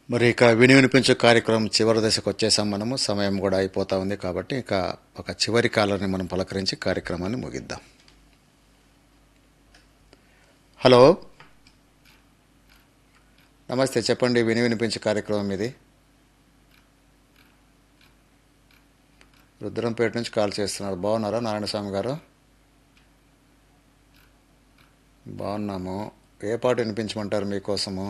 మరి ఇక విని వినిపించే కార్యక్రమం చివరి దశకు వచ్చేసాం మనము సమయం కూడా అయిపోతా ఉంది కాబట్టి ఇక ఒక చివరి కాలాన్ని మనం పలకరించి కార్యక్రమాన్ని ముగిద్దాం హలో నమస్తే చెప్పండి విని వినిపించే కార్యక్రమం ఇది రుద్రంపేట నుంచి కాల్ చేస్తున్నారు బాగున్నారా నారాయణస్వామి గారు బాగున్నాము ఏ పాట వినిపించమంటారు మీకోసము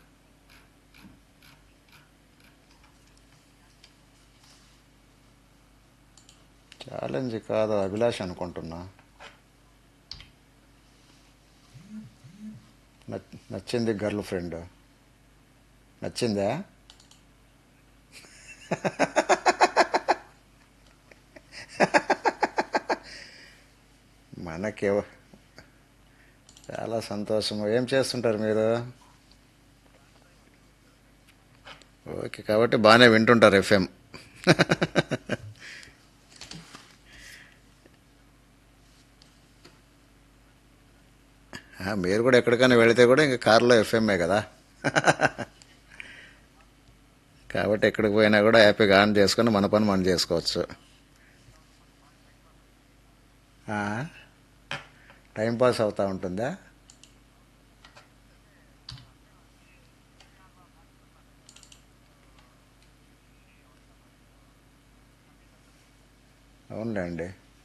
ఛాలెంజ్ కాదు అభిలాష్ అనుకుంటున్నా నచ్- నచ్చింది గర్ల్ ఫ్రెండ్ నచ్చిందా మనకి చాలా సంతోషము ఏం చేస్తుంటారు మీరు ఓకే కాబట్టి బాగానే వింటుంటారు ఎఫ్ఎం ఆ, మీరు కూడా ఎక్కడికైనా వెళితే కూడా ఇంకా కారులో ఎఫ్ఎంఏ కదా కాబట్టి ఎక్కడికి పోయినా కూడా హ్యాపీగా ఆన్ చేసుకొని మన పని మనం చేసుకోవచ్చు ఆ, టైం పాస్ అవుతూ ఉంటుందా అవునులేండి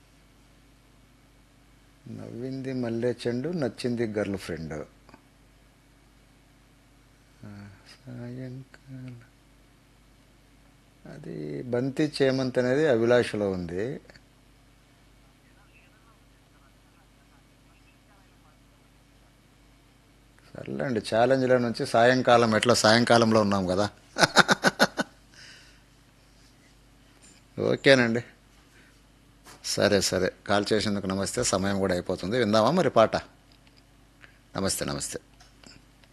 నవ్వింది మల్లె చెండు నచ్చింది గర్ల్ ఫ్రెండ్ ఆ, సాయంకాలం అది బంతి చేమంత్ అనేది అభిలాషలో ఉంది సర్లేండి ఛాలెంజ్లో నుంచి సాయంకాలం ఎట్లా సాయంకాలంలో ఉన్నాం కదా ఓకేనండి సరే సరే కాల్ చేసినందుకు నమస్తే సమయం కూడా అయిపోతుంది విందామా మరి పాట నమస్తే నమస్తే